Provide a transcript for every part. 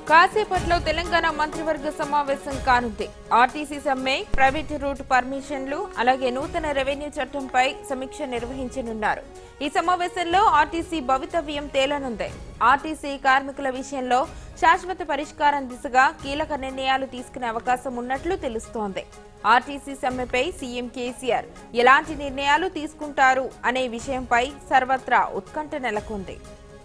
కాసేపట్లో తెలంగాణ మంత్రివర్గ సమావేశం కానుంది ఆర్టీసీ సమ్మె ప్రైవేటు రూట్ పర్మిషన్లు అలాగే నూతన రెవెన్యూ చట్టంపై సమీక్ష నిర్వహించనున్నారు ఈ సమావేశంలో ఆర్టీసీ భవితవ్యం తేలనుంది ఆర్టీసీ కార్మికుల విషయంలో శాశ్వత పరిష్కారం దిశగా కీలక నిర్ణయాలు తీసుకునే అవకాశం ఉన్నట్లు తెలుస్తోంది ఆర్టీసీ సమ్మెపై సీఎం కేసీఆర్ ఎలాంటి నిర్ణయాలు తీసుకుంటారు అనే విషయంపై సర్వత్రా ఉత్కంఠ నెలకొంది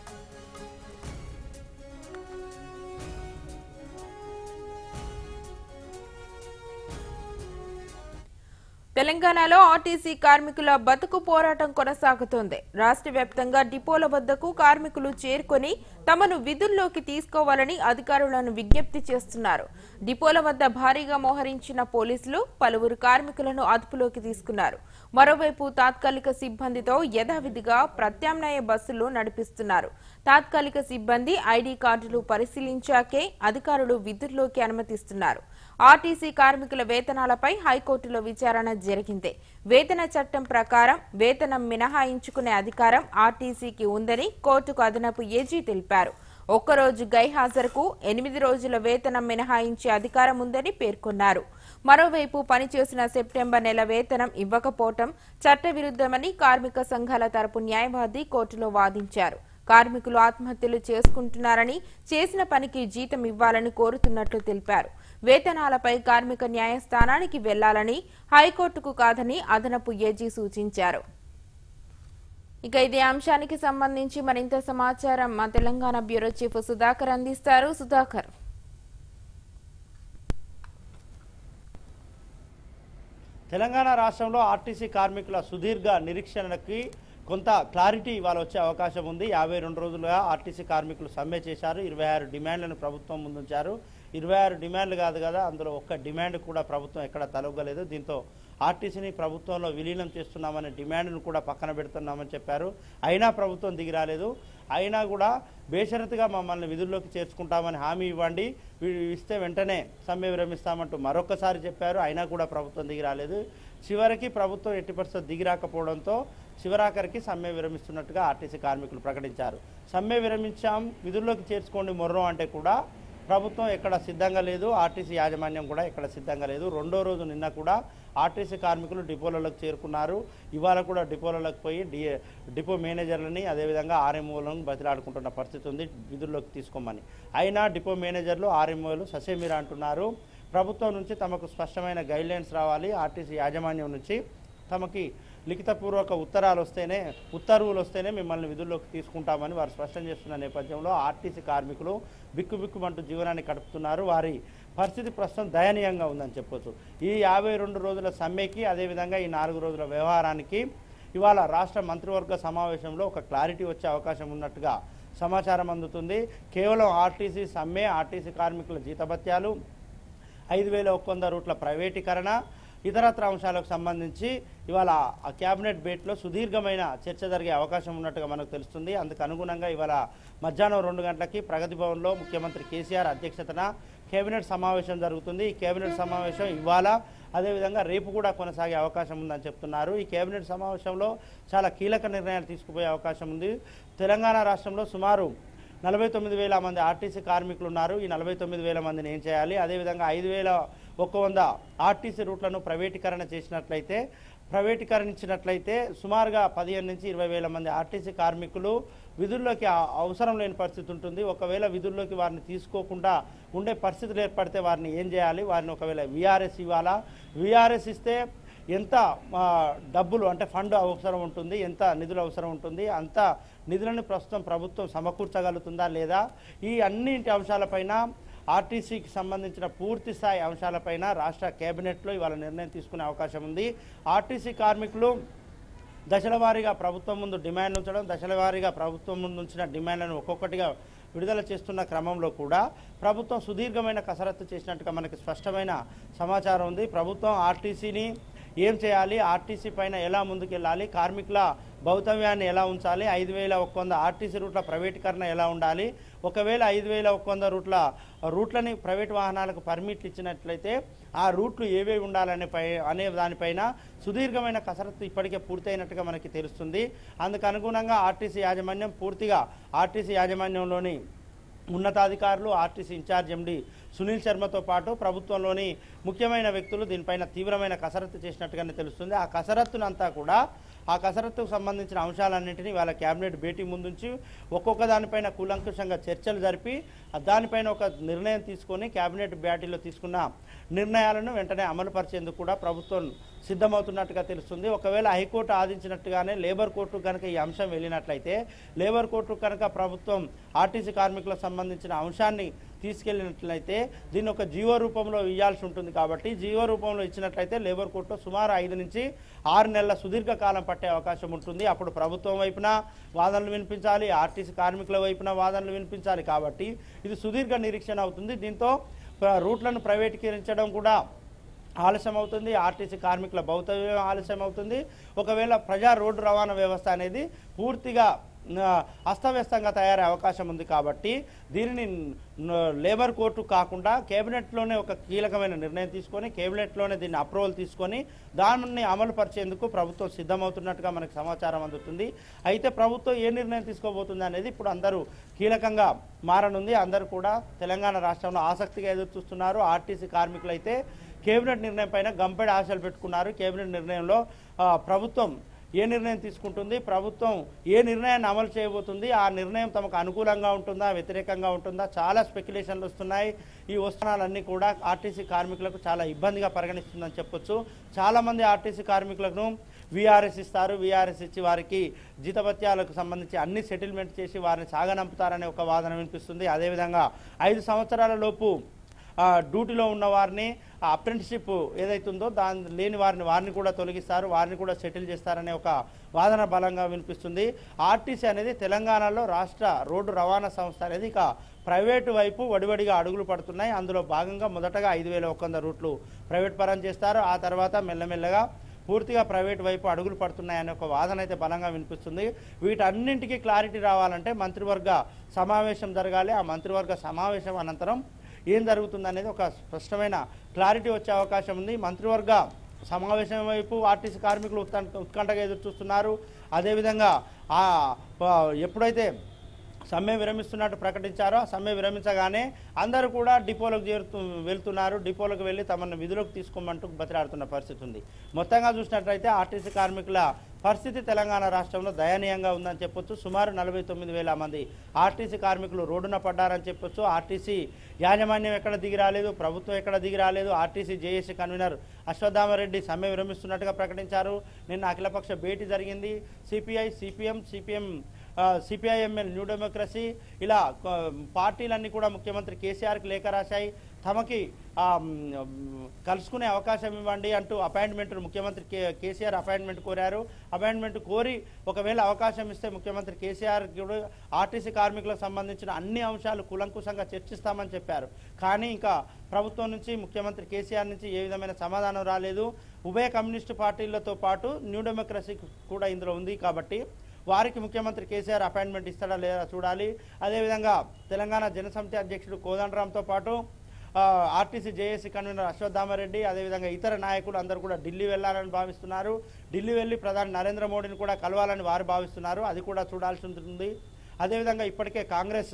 తెలంగాణలో ఆర్టీసీ కార్మికుల బతుకు పోరాటం కొనసాగుతోంది రాష్ట్ర వ్యాప్తంగా డిపోల వద్దకు కార్మికులు చేరుకొని తమను విధుల్లోకి తీసుకోవాలని అధికారులను విజ్ఞప్తి చేస్తున్నారు డిపోల వద్ద భారీగా మోహరించిన పోలీసులు పలువురు కార్మికులను అదుపులోకి తీసుకున్నారు మరోవైపు తాత్కాలిక సిబ్బందితో యథావిధిగా ప్రత్యామ్నాయ బస్సులు నడిపిస్తున్నారు తాత్కాలిక సిబ్బంది ఐడీ కార్డులు పరిశీలించాకే అధికారులు విధుల్లోకి అనుమతిస్తున్నారు ఆర్టీసీ కార్మికుల వేతనాలపై హైకోర్టులో విచారణ జరిగింది వేతన చట్టం ప్రకారం వేతనం మినహాయించుకునే అధికారం ఆర్టీసీకి ఉందని కోర్టుకు అదనపు ఏజీ తెలిపారు ఒక్కరోజు గైహాజరుకు ఎనిమిది రోజుల వేతనం మినహాయించే అధికారం ఉందని పేర్కొన్నారు మరోవైపు పనిచేసిన సెప్టెంబర్ నెల వేతనం ఇవ్వకపోవటం చట్టవిరుద్ధమని కార్మిక సంఘాల తరపు న్యాయవాది కోర్టులో వాదించారు కార్మికులు ఆత్మహత్యలు చేసుకుంటున్నారని చేసిన పనికి జీతం ఇవ్వాలని కోరుతున్నట్లు తెలిపారు వేతనాలపై కార్మిక న్యాయస్థానానికి వెళ్లాలని హైకోర్టుకు కాదని అదనపు ఏజీ సూచించారు ఇక ఇదే అంశానికి సంబంధించి మరింత సమాచారం మా తెలంగాణ బ్యూరో చీఫ్ సుధాకర్ అందిస్తారు సుధాకర్ తెలంగాణ రాష్ట్రంలో ఆర్టీసీ కార్మికుల సుదీర్ఘ నిరీక్షణకి కొంత క్లారిటీ ఇవాళ వచ్చే అవకాశం ఉంది యాభై రెండు రోజులుగా ఆర్టీసీ కార్మికులు సమ్మె చేశారు ఇరవై ఆరు డిమాండ్లను ప్రభుత్వం ముందుంచారు ఇరవై ఆరు డిమాండ్లు కాదు కదా అందులో ఒక్క డిమాండ్ కూడా ప్రభుత్వం ఎక్కడ తలొగ్గలేదు దీంతో ఆర్టీసీని ప్రభుత్వంలో విలీనం చేస్తున్నామనే డిమాండ్ను కూడా పక్కన పెడుతున్నామని చెప్పారు అయినా ప్రభుత్వం దిగి రాలేదు అయినా కూడా బేషరతుగా మమ్మల్ని విధుల్లోకి చేర్చుకుంటామని హామీ ఇవ్వండి వీ- ఇస్తే వెంటనే సమ్మె విరమిస్తామంటూ మరొకసారి చెప్పారు అయినా కూడా ప్రభుత్వం దిగి రాలేదు చివరికి ప్రభుత్వం ఎట్టి పరిస్థితి దిగి రాకపోవడంతో చివరాఖరికి సమ్మె విరమిస్తున్నట్టుగా ఆర్టీసీ కార్మికులు ప్రకటించారు సమ్మె విరమించాం విధుల్లోకి చేర్చుకోండి మొర్రం అంటే కూడా ప్రభుత్వం ఎక్కడ సిద్ధంగా లేదు ఆర్టీసీ యాజమాన్యం కూడా ఎక్కడ సిద్ధంగా లేదు రెండో రోజు నిన్న కూడా ఆర్టీసీ కార్మికులు డిపోలలోకి చేరుకున్నారు ఇవాళ కూడా డిపోలలోకి పోయి డి డిపో మేనేజర్లని అదేవిధంగా ఆర్ఎంఓలను బతిలాడుకుంటున్న పరిస్థితి ఉంది విధుల్లోకి తీసుకోమని అయినా డిపో మేనేజర్లు ఆర్ఎంఓలు ససేమిరా అంటున్నారు ప్రభుత్వం నుంచి తమకు స్పష్టమైన గైడ్లైన్స్ రావాలి ఆర్టీసీ యాజమాన్యం నుంచి తమకి లిఖితపూర్వక ఉత్తరాలు వస్తేనే ఉత్తర్వులు వస్తేనే మిమ్మల్ని విధుల్లోకి తీసుకుంటామని వారు స్పష్టం చేస్తున్న నేపథ్యంలో ఆర్టీసీ కార్మికులు బిక్కుబిక్కుమంటూ జీవనాన్ని గడుపుతున్నారు వారి పరిస్థితి ప్రస్తుతం దయనీయంగా ఉందని చెప్పొచ్చు ఈ యాభై రెండు రోజుల సమ్మెకి అదేవిధంగా ఈ నాలుగు రోజుల వ్యవహారానికి ఇవాళ రాష్ట్ర మంత్రివర్గ సమావేశంలో ఒక క్లారిటీ వచ్చే అవకాశం ఉన్నట్టుగా సమాచారం అందుతుంది కేవలం ఆర్టీసీ సమ్మె ఆర్టీసీ కార్మికుల జీతభత్యాలు ఐదు వేల ఒక్క వంద రూట్ల ప్రైవేటీకరణ ఇతరత్ర అంశాలకు సంబంధించి ఇవాళ ఆ క్యాబినెట్ భేటీలో సుదీర్ఘమైన చర్చ జరిగే అవకాశం ఉన్నట్టుగా మనకు తెలుస్తుంది అందుకు అనుగుణంగా ఇవాళ మధ్యాహ్నం రెండు గంటలకి ప్రగతి భవన్లో ముఖ్యమంత్రి కేసీఆర్ అధ్యక్షతన కేబినెట్ సమావేశం జరుగుతుంది ఈ కేబినెట్ సమావేశం ఇవాళ అదేవిధంగా రేపు కూడా కొనసాగే అవకాశం ఉందని చెప్తున్నారు ఈ కేబినెట్ సమావేశంలో చాలా కీలక నిర్ణయాలు తీసుకుపోయే అవకాశం ఉంది తెలంగాణ రాష్ట్రంలో సుమారు నలభై తొమ్మిది వేల మంది ఆర్టీసీ కార్మికులు ఉన్నారు ఈ నలభై తొమ్మిది వేల మందిని ఏం చేయాలి అదేవిధంగా ఐదు వేల ఒక్క వంద ఆర్టీసీ రూట్లను ప్రైవేటీకరణ చేసినట్లయితే ప్రైవేటీకరించినట్లయితే సుమారుగా పదిహేను నుంచి ఇరవై వేల మంది ఆర్టీసీ కార్మికులు విధుల్లోకి ఆ- అవసరం లేని పరిస్థితి ఉంటుంది ఒకవేళ విధుల్లోకి వారిని తీసుకోకుండా ఉండే పరిస్థితులు ఏర్పడితే వారిని ఏం చేయాలి వారిని ఒకవేళ విఆర్ఎస్ ఇవ్వాలా విఆర్ఎస్ ఇస్తే ఎంత ఆ, డబ్బులు అంటే ఫండ్ అవసరం ఉంటుంది ఎంత నిధులు అవసరం ఉంటుంది అంత నిధులను ప్రస్తుతం ప్రభుత్వం సమకూర్చగలుగుతుందా లేదా ఈ అన్నింటి అంశాలపైన ఆర్టీసీకి సంబంధించిన పూర్తి స్థాయి అంశాలపైన రాష్ట్ర కేబినెట్లో ఇవాళ నిర్ణయం తీసుకునే అవకాశం ఉంది ఆర్టీసీ కార్మికులు దశల వారీగా ప్రభుత్వం ముందు డిమాండ్ ఉంచడం దశల వారీగా ప్రభుత్వం ముందు ఉంచిన డిమాండ్లను ఒక్కొక్కటిగా విడుదల చేస్తున్న క్రమంలో కూడా ప్రభుత్వం సుదీర్ఘమైన కసరత్తు చేసినట్టుగా మనకి స్పష్టమైన సమాచారం ఉంది ప్రభుత్వం ఆర్టీసీని ఏం చేయాలి ఆర్టీసీ పైన ఎలా ముందుకెళ్ళాలి కార్మికుల భౌతవ్యాన్ని ఎలా ఉంచాలి ఐదు వేల ఒక్క వంద ఆర్టీసీ రూట్ల ప్రైవేటీకరణ ఎలా ఉండాలి ఒకవేళ ఐదు వేల ఒక్క వంద రూట్ల రూట్లని ప్రైవేట్ వాహనాలకు పర్మిట్లు ఇచ్చినట్లయితే ఆ రూట్లు ఏవేవి ఉండాలనే పై అనే దానిపైన సుదీర్ఘమైన కసరత్తు ఇప్పటికే పూర్తయినట్టుగా మనకి తెలుస్తుంది అందుకు అనుగుణంగా ఆర్టీసీ యాజమాన్యం పూర్తిగా ఆర్టీసీ యాజమాన్యంలోని ఉన్నతాధికారులు ఆర్టీసీ ఇన్ఛార్జ్ ఎండి సునీల్ శర్మతో పాటు ప్రభుత్వంలోని ముఖ్యమైన వ్యక్తులు దీనిపైన తీవ్రమైన కసరత్తు చేసినట్టుగానే తెలుస్తుంది ఆ కసరత్తునంతా కూడా ఆ కసరత్తుకు సంబంధించిన అంశాలన్నింటినీ వాళ్ళ కేబినెట్ భేటీ ముందుంచి ఒక్కొక్క దానిపైన కూలంకుషంగా చర్చలు జరిపి ఆ దానిపైన ఒక నిర్ణయం తీసుకొని కేబినెట్ భేటీలో తీసుకున్న నిర్ణయాలను వెంటనే అమలు పరిచేందుకు కూడా ప్రభుత్వం సిద్ధమవుతున్నట్టుగా తెలుస్తుంది ఒకవేళ హైకోర్టు ఆదించినట్టుగానే లేబర్ కోర్టు కనుక ఈ అంశం వెళ్ళినట్లయితే లేబర్ కోర్టు కనుక ప్రభుత్వం ఆర్టీసీ కార్మికులకు సంబంధించిన అంశాన్ని తీసుకెళ్ళినట్లయితే దీన్ని ఒక జీవో రూపంలో ఇవ్వాల్సి ఉంటుంది కాబట్టి జీవో రూపంలో ఇచ్చినట్లయితే లేబర్ కోర్టులో సుమారు ఐదు నుంచి ఆరు నెలల సుదీర్ఘ కాలం పట్టే అవకాశం ఉంటుంది అప్పుడు ప్రభుత్వం వైపున వాదనలు వినిపించాలి ఆర్టీసీ కార్మికుల వైపున వాదనలు వినిపించాలి కాబట్టి ఇది సుదీర్ఘ నిరీక్షణ అవుతుంది దీంతో ప్ర- రూట్లను ప్రైవేటీకరించడం కూడా ఆలస్యం అవుతుంది ఆర్టీసీ కార్మికుల భౌతవ్యం ఆలస్యం అవుతుంది ఒకవేళ ప్రజా రోడ్డు రవాణా వ్యవస్థ అనేది పూర్తిగా ఆ, అస్తవ్యస్తంగా తయారయ్యే అవకాశం ఉంది కాబట్టి దీనిని న- లేబర్ కోర్టు కాకుండా కేబినెట్లోనే ఒక కీలకమైన నిర్ణయం తీసుకొని కేబినెట్లోనే దీన్ని అప్రూవల్ తీసుకొని దాన్ని అమలు పరిచేందుకు ప్రభుత్వం సిద్ధమవుతున్నట్టుగా మనకు సమాచారం అందుతుంది అయితే ప్రభుత్వం ఏ నిర్ణయం తీసుకోబోతుంది అనేది ఇప్పుడు అందరూ కీలకంగా మారనుంది అందరూ కూడా తెలంగాణ రాష్ట్రంలో ఆసక్తిగా ఎదురు చూస్తున్నారు ఆర్టీసీ కార్మికులు అయితే కేబినెట్ నిర్ణయం పైన గంపెడు ఆశలు పెట్టుకున్నారు కేబినెట్ నిర్ణయంలో ఆ, ప్రభుత్వం ఏ నిర్ణయం తీసుకుంటుంది ప్రభుత్వం ఏ నిర్ణయాన్ని అమలు చేయబోతుంది ఆ నిర్ణయం తమకు అనుకూలంగా ఉంటుందా వ్యతిరేకంగా ఉంటుందా చాలా స్పెక్యులేషన్లు వస్తున్నాయి ఈ వస్తున్నాలన్నీ కూడా ఆర్టీసీ కార్మికులకు చాలా ఇబ్బందిగా పరిగణిస్తుందని చెప్పొచ్చు చాలామంది ఆర్టీసీ కార్మికులను వీఆర్ఎస్ ఇస్తారు వీఆర్ఎస్ ఇచ్చి వారికి జీతభత్యాలకు సంబంధించి అన్ని సెటిల్మెంట్ చేసి వారిని సాగనంపుతారనే ఒక వాదన వినిపిస్తుంది అదేవిధంగా ఐదు సంవత్సరాల లోపు ఆ, డ్యూటీలో ఉన్న వారిని అప్రెంటిషిప్ ఏదైతుందో దాని లేని వారిని వారిని కూడా తొలగిస్తారు వారిని కూడా సెటిల్ చేస్తారనే ఒక వాదన బలంగా వినిపిస్తుంది ఆర్టీసీ అనేది తెలంగాణలో రాష్ట్ర రోడ్డు రవాణా సంస్థ అనేది ఇక ప్రైవేటు వైపు వడివడిగా అడుగులు పడుతున్నాయి అందులో భాగంగా మొదటగా ఐదు వేల ఒక్క వంద రూట్లు ప్రైవేట్ పరం చేస్తారు ఆ తర్వాత మెల్లమెల్లగా పూర్తిగా ప్రైవేట్ వైపు అడుగులు పడుతున్నాయనే ఒక వాదన అయితే బలంగా వినిపిస్తుంది వీటన్నింటికీ క్లారిటీ రావాలంటే మంత్రివర్గ సమావేశం జరగాలి ఆ మంత్రివర్గ సమావేశం అనంతరం ఏం జరుగుతుంది అనేది ఒక స్పష్టమైన క్లారిటీ వచ్చే అవకాశం ఉంది మంత్రివర్గ సమావేశం వైపు ఆర్టీసీ కార్మికులు ఉత్కంఠ ఉత్కంఠగా ఎదురు చూస్తున్నారు అదేవిధంగా ఆ ప- ఎప్పుడైతే సమ్మె విరమిస్తున్నట్టు ప్రకటించారో ఆ సమ్మె విరమించగానే అందరూ కూడా డిపోలకు చేరుతూ వెళ్తున్నారు డిపోలకు వెళ్ళి తమను విధులకు తీసుకోమంటూ బతిలాడుతున్న పరిస్థితి ఉంది మొత్తంగా చూసినట్లయితే ఆర్టీసీ కార్మికుల పరిస్థితి తెలంగాణ రాష్ట్రంలో దయనీయంగా ఉందని చెప్పొచ్చు సుమారు నలభై తొమ్మిది వేల మంది ఆర్టీసీ కార్మికులు రోడ్డున పడ్డారని చెప్పొచ్చు ఆర్టీసీ యాజమాన్యం ఎక్కడ దిగి రాలేదు ప్రభుత్వం ఎక్కడ దిగి రాలేదు ఆర్టీసీ జేఏసీ కన్వీనర్ అశ్వత్థామరెడ్డి సమ్మె విరమిస్తున్నట్టుగా ప్రకటించారు నిన్న అఖిలపక్ష భేటీ జరిగింది CPI CPM CPM CPIML New Democracy ఇలా ఆ, పార్టీలన్నీ కూడా ముఖ్యమంత్రి కేసీఆర్కి లేఖ రాశాయి తమకి ఆ, మ్, కలుసుకునే అవకాశం ఇవ్వండి అంటూ అపాయింట్మెంట్ ముఖ్యమంత్రి కే కేసీఆర్ అపాయింట్మెంట్ కోరారు అపాయింట్మెంట్ కోరి ఒకవేళ అవకాశం ఇస్తే ముఖ్యమంత్రి కేసీఆర్ కూడా ఆర్టీసీ కార్మికులకు సంబంధించిన అన్ని అంశాలు కులంకుశంగా చర్చిస్తామని చెప్పారు కానీ ఇంకా ప్రభుత్వం నుంచి ముఖ్యమంత్రి కేసీఆర్ నుంచి ఏ విధమైన సమాధానం రాలేదు ఉభయ కమ్యూనిస్టు పార్టీలతో పాటు న్యూ డెమోక్రసీ కూడా ఇందులో ఉంది కాబట్టి వారికి ముఖ్యమంత్రి కేసీఆర్ అపాయింట్మెంట్ ఇస్తాడా లేదా చూడాలి అదేవిధంగా తెలంగాణ జనసమితి అధ్యక్షుడు కోదండరాంతో పాటు ఆ, ఆర్టీసీ జేఏసీ కన్వీనర్ అశ్వత్థామరెడ్డి అదేవిధంగా ఇతర నాయకులు అందరూ కూడా ఢిల్లీ వెళ్ళాలని భావిస్తున్నారు ఢిల్లీ వెళ్ళి ప్రధాని నరేంద్ర మోడీని కూడా కలవాలని వారు భావిస్తున్నారు అది కూడా చూడాల్సి ఉంటుంది అదేవిధంగా ఇప్పటికే కాంగ్రెస్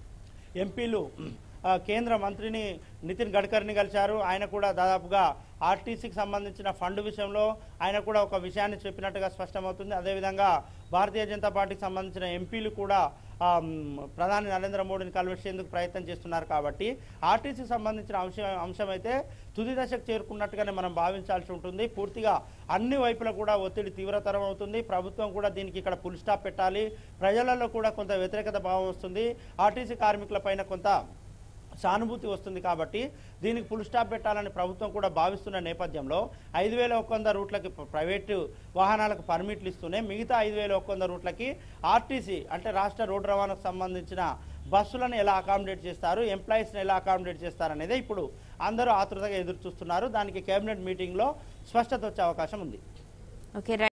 ఎంపీలు ఆ, కేంద్ర మంత్రిని నితిన్ గడ్కరీని కలిశారు ఆయన కూడా దాదాపుగా ఆర్టీసీకి సంబంధించిన ఫండ్ విషయంలో ఆయన కూడా ఒక విషయాన్ని చెప్పినట్టుగా స్పష్టమవుతుంది అదేవిధంగా భారతీయ జనతా పార్టీకి సంబంధించిన ఎంపీలు కూడా ఆ, మ్, ప్రధాని నరేంద్ర మోడీని కలిసేందుకు ప్రయత్నం చేస్తున్నారు కాబట్టి ఆర్టీసీకి సంబంధించిన అంశం అంశం అయితే తుది దశకు చేరుకున్నట్టుగానే మనం భావించాల్సి ఉంటుంది పూర్తిగా అన్ని వైపులా కూడా ఒత్తిడి తీవ్రతరం అవుతుంది ప్రభుత్వం కూడా దీనికి ఇక్కడ ఫుల్ స్టాప్ పెట్టాలి ప్రజలలో కూడా కొంత వ్యతిరేకత భావం వస్తుంది ఆర్టీసీ కార్మికుల పైన కొంత సానుభూతి వస్తుంది కాబట్టి దీనికి ఫుల్ స్టాప్ పెట్టాలని ప్రభుత్వం కూడా భావిస్తున్న నేపథ్యంలో ఐదు వేల ఒక్క వంద రూట్లకి ప్ర- ప్రైవేటు వాహనాలకు పర్మిట్లు ఇస్తూనే మిగతా ఐదు వేల ఒక్క వంద రూట్లకి ఆర్టీసీ అంటే రాష్ట్ర రోడ్డు రవాణాకు సంబంధించిన బస్సులను ఎలా అకామిడేట్ చేస్తారు ఎంప్లాయీస్ని ఎలా అకామిడేట్ చేస్తారనేదే ఇప్పుడు అందరూ ఆతృతగా ఎదురు చూస్తున్నారు దానికి కేబినెట్ మీటింగ్లో స్పష్టత వచ్చే అవకాశం ఉంది ఓకే